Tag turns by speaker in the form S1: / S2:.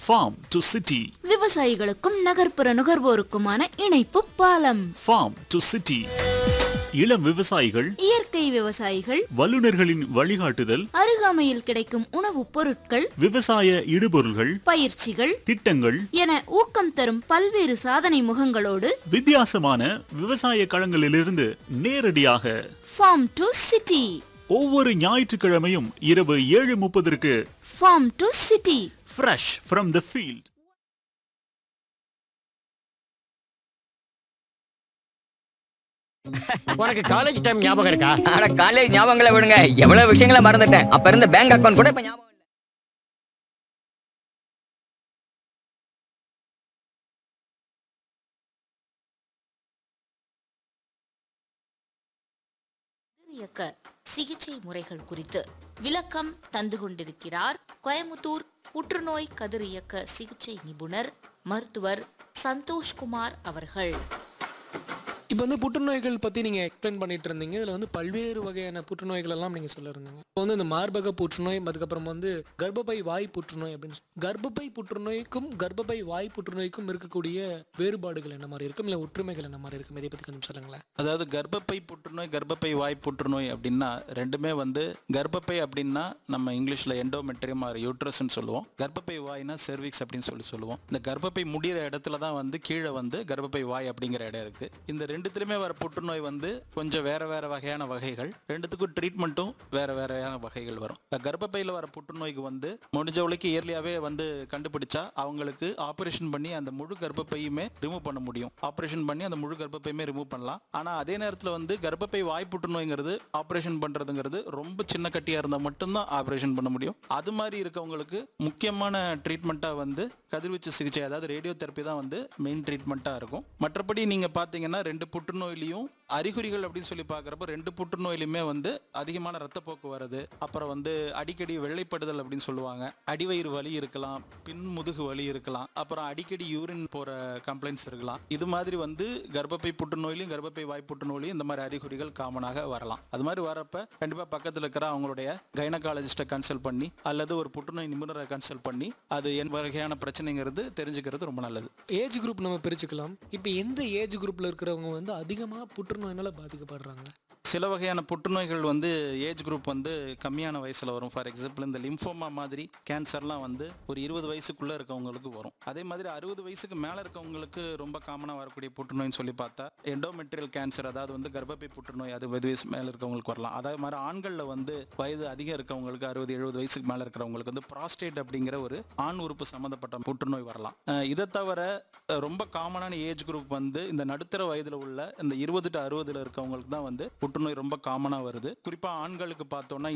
S1: farm to city
S2: விவசாயிகளுக்கும் நகர்ப்புற நுகர்வோருக்குமான இணைப்பு பாலம்
S1: farm to city இளம் விவசாயிகள்
S2: இயற்கை விவசாயிகள்
S1: வல்லுநர்களின் வழிகாட்டுதல்
S2: அருகாமையில் கிடைக்கும் உணவுப் பொருட்கள்
S1: விவசாய இடுபொருள்கள்
S2: பயிற்சிகள்
S1: திட்டங்கள்
S2: என ஊக்கம் தரும் பல்வேறு சாதனை முகங்களோடு
S1: வித்தியாசமான விவசாய களங்களிலிருந்து நேரடியாக
S2: ஃபார்ம் டு சிட்டி
S1: ஒவ்வொரு ஞாயிற்றுக்கிழமையும் இரவு ஏழு முப்பதற்கு
S2: farm to city
S1: fresh from the field
S3: உனக்கு காலேஜ் டைம் ஞாபகம் இருக்கா
S4: ஆனா காலேஜ் ஞாபகங்களை விடுங்க எவ்வளவு விஷயங்களை மறந்துட்டேன் அப்ப இருந்த பேங்க் அக்கவுண்ட் கூட இப்ப ஞாபகம் இல்ல.
S5: இயக்க சிகிச்சை முறைகள் குறித்து விளக்கம் தந்து கொண்டிருக்கிறார் கோயமுத்தூர் புற்றுநோய் கதிரியக்க சிகிச்சை நிபுணர் மருத்துவர் சந்தோஷ்குமார் அவர்கள்
S6: இப்போ வந்து புற்றுநோய்கள் பற்றி நீங்கள் எக்ஸ்பிளைன் பண்ணிட்டு இருந்தீங்க இதில் வந்து பல்வேறு வகையான புற்றுநோய்கள் எல்லாம் நீங்கள் சொல்ல இருந்தீங்க இப்போ வந்து இந்த மார்பக புற்றுநோய் அதுக்கப்புறம் வந்து கர்ப்பப்பை வாய் புற்றுநோய் அப்படின்னு சொல்லி கர்ப்பப்பை புற்றுநோய்க்கும் கர்ப்பப்பை வாய் புற்றுநோய்க்கும் இருக்கக்கூடிய வேறுபாடுகள் என்ன மாதிரி இருக்கும் இல்லை ஒற்றுமைகள் என்ன மாதிரி இருக்கும் இதை பற்றி கொஞ்சம் சொல்லுங்களேன்
S7: அதாவது கர்ப்பப்பை புற்றுநோய் கர்ப்பப்பை வாய் புற்றுநோய் அப்படின்னா ரெண்டுமே வந்து கர்ப்பப்பை அப்படின்னா நம்ம இங்கிலீஷில் எண்டோமெட்ரியம் ஆர் யூட்ரஸ்ன்னு சொல்லுவோம் கர்ப்பப்பை வாய்னா செர்விக்ஸ் அப்படின்னு சொல்லி சொல்லுவோம் இந்த கர்ப்பப்பை முடிகிற இடத்துல தான் வந்து கீழே வந்து கர்ப்பப்பை வாய் அப்படிங்கிற இடம் இருக்கு இந்த ரெண்டுத்துலையுமே வர புற்றுநோய் வந்து கொஞ்சம் வேற வேற வகையான வகைகள் ரெண்டுத்துக்கும் ட்ரீட்மெண்ட்டும் வேற வேறையான வகைகள் வரும் இந்த கர்ப்பப்பையில் வர புற்றுநோய்க்கு வந்து முடிஞ்ச வரைக்கும் இயர்லியாவே வந்து கண்டுபிடிச்சா அவங்களுக்கு ஆப்ரேஷன் பண்ணி அந்த முழு கர்ப்பப்பையுமே ரிமூவ் பண்ண முடியும் ஆப்ரேஷன் பண்ணி அந்த முழு கர்ப்பப்பையுமே ரிமூவ் பண்ணலாம் ஆனா அதே நேரத்தில் வந்து கர்ப்பப்பை வாய் புற்றுநோய்ங்கிறது ஆப்ரேஷன் பண்றதுங்கிறது ரொம்ப சின்ன கட்டியா இருந்தால் மட்டும்தான் ஆப்ரேஷன் பண்ண முடியும் அது மாதிரி இருக்கவங்களுக்கு முக்கியமான ட்ரீட்மெண்ட்டா வந்து கதிர்வீச்சு சிகிச்சை அதாவது ரேடியோ தெரப்பி தான் வந்து மெயின் ட்ரீட்மெண்ட்டா இருக்கும் மற்றபடி நீங்க பாத்தீங்கன்னா ரெண்டு புற்றுநோயிலையும் அறிகுறிகள் அப்படின்னு சொல்லி பார்க்குறப்ப ரெண்டு புற்றுநோயிலுமே வந்து அதிகமான ரத்தப்போக்கு வருது அப்புறம் வந்து அடிக்கடி வெள்ளைப்படுதல் அப்படின்னு சொல்லுவாங்க அடிவயிறு வலி இருக்கலாம் பின் முதுகு வலி இருக்கலாம் அப்புறம் அடிக்கடி யூரின் போற கம்ப்ளைண்ட்ஸ் இருக்கலாம் இது மாதிரி வந்து கர்ப்பப்பை புற்றுநோயிலையும் கர்ப்பப்பை வாய் புற்றுநோயிலையும் இந்த மாதிரி அறிகுறிகள் காமனாக வரலாம் அது மாதிரி வரப்ப கண்டிப்பா பக்கத்துல இருக்கிற அவங்களுடைய கைனகாலஜிஸ்ட்டை கன்சல்ட் பண்ணி அல்லது ஒரு புற்றுநோய் நிபுணரை கன்சல்ட் பண்ணி அது என் வகையான பிரச்சனைங்கிறது தெரிஞ்சுக்கிறது ரொம்ப நல்லது
S6: ஏஜ் குரூப் நம்ம பிரிச்சுக்கலாம் இப்போ எந்த ஏஜ் குரூப்பில் இருக்கிறவங்க வந்து அதிகமாக புற்றுநோயினால் பாதிக்கப்படுறாங்க
S7: சில வகையான புற்றுநோய்கள் வந்து ஏஜ் குரூப் வந்து கம்மியான வயசுல வரும் ஃபார் எக்ஸாம்பிள் இந்த லிம்ஃபோமா மாதிரி கேன்சர்லாம் வந்து ஒரு இருபது வயசுக்குள்ள இருக்கவங்களுக்கு வரும் அதே மாதிரி அறுபது வயசுக்கு மேல இருக்கவங்களுக்கு ரொம்ப காமனா வரக்கூடிய புற்றுநோய்னு சொல்லி பார்த்தா எண்டோமெட்ரியல் கேன்சர் அதாவது வந்து கர்ப்பப்பை புற்றுநோய் அது இருபது வயசு மேல இருக்கவங்களுக்கு வரலாம் அதே மாதிரி ஆண்கள்ல வந்து வயது அதிகம் இருக்கவங்களுக்கு அறுபது எழுபது வயசுக்கு மேல இருக்கிறவங்களுக்கு வந்து ப்ராஸ்டேட் அப்படிங்கிற ஒரு ஆண் உறுப்பு சம்மந்தப்பட்ட புற்றுநோய் வரலாம் அஹ் இதை தவிர அஹ் ரொம்ப காமனான ஏஜ் குரூப் வந்து இந்த நடுத்தர வயதுல உள்ள இந்த இருபது டு அறுபதுல இருக்கவங்களுக்கு தான் வந்து புற்றுநோய் ரொம்ப காமனா வருது குறிப்பா ஆண்களுக்கு பார்த்தோம்னா